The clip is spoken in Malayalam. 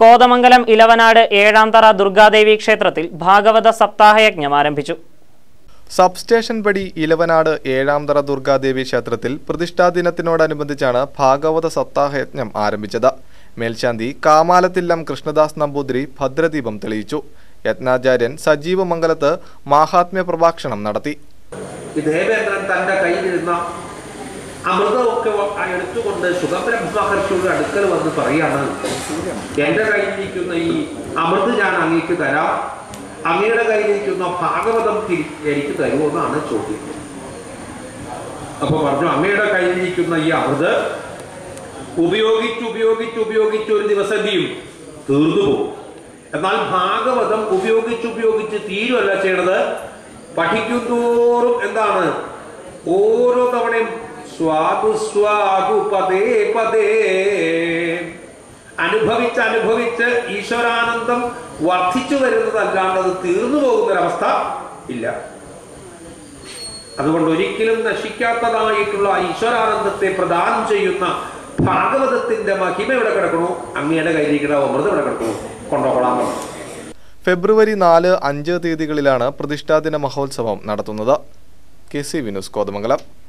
കോതമംഗലം ഇലവനാട് ഏഴാംതറ ദുർഗാദേവി ക്ഷേത്രത്തിൽ ഭാഗവത സപ്താഹയജ്ഞം ആരംഭിച്ചു സബ്സ്റ്റേഷൻ പടി ഇലവനാട് ഏഴാംതറ ദുർഗാദേവി ക്ഷേത്രത്തിൽ പ്രതിഷ്ഠാ ദിനത്തിനോടനുബന്ധിച്ചാണ് ഭാഗവത സപ്താഹയജ്ഞം ആരംഭിച്ചത് മേൽശാന്തി കാമാലത്തില്ലം കൃഷ്ണദാസ് നമ്പൂതിരി ഭദ്രദീപം തെളിയിച്ചു യജ്ഞാചാര്യൻ സജീവ മംഗലത്ത് മാഹാത്മ്യ പ്രഭാഷണം നടത്തി ഈ ദേവേന്ദ്രൻ തന്റെ കയ്യിലിരുന്ന അമൃതമൊക്കെ വ- എടുത്തുകൊണ്ട് സുഗബ്രഹ്മ മഹർഷിയുടെ അടുക്കൽ വന്ന് പറയാണ് എന്റെ കയ്യിലിരിക്കുന്ന ഈ അമൃത് ഞാൻ അങ്ങേക്ക് തരാം അങ്ങയുടെ കയ്യിലിരിക്കുന്ന ഭാഗവതം തിരി എനിക്ക് തരുമെന്നാണ് ചോദ്യം അപ്പൊ പറഞ്ഞു അങ്ങയുടെ കയ്യിലിരിക്കുന്ന ഈ അമൃത് ഉപയോഗിച്ച് ഉപയോഗിച്ച് ഉപയോഗിച്ച് ഒരു ദിവസം എന്ത് ചെയ്യും തീർന്നു പോകും എന്നാൽ ഭാഗവതം ഉപയോഗിച്ച് ഉപയോഗിച്ച് തീരുമല്ല ചെയ്യണത് പഠിക്കുന്തോറും എന്താണ് ഓരോ തവണയും സ്വാദു സ്വാദു പതേ പതേ അനുഭവിച്ച് അനുഭവിച്ച് ഈശ്വരാനന്ദം വർദ്ധിച്ചു വരുന്നതല്ലാണ്ട് അത് തീർന്നു പോകുന്നൊരവസ്ഥ ഇല്ല അതുകൊണ്ട് ഒരിക്കലും നശിക്കാത്തതായിട്ടുള്ള ആ ഈശ്വരാനന്ദത്തെ പ്രദാനം ചെയ്യുന്ന ഭാഗവതത്തിന്റെ മഹിമ എവിടെ കിടക്കണോ അങ്ങയുടെ കയ്യിലിരിക്കുന്ന അമൃതം എവിടെ കിടക്കണോ കൊണ്ടുപോകണം ഫെബ്രുവരി നാല് അഞ്ച് തീയതികളിലാണ് പ്രതിഷ്ഠാദിന മഹോത്സവം നടത്തുന്നത് കെ സി വിനുസ് കോതമംഗലം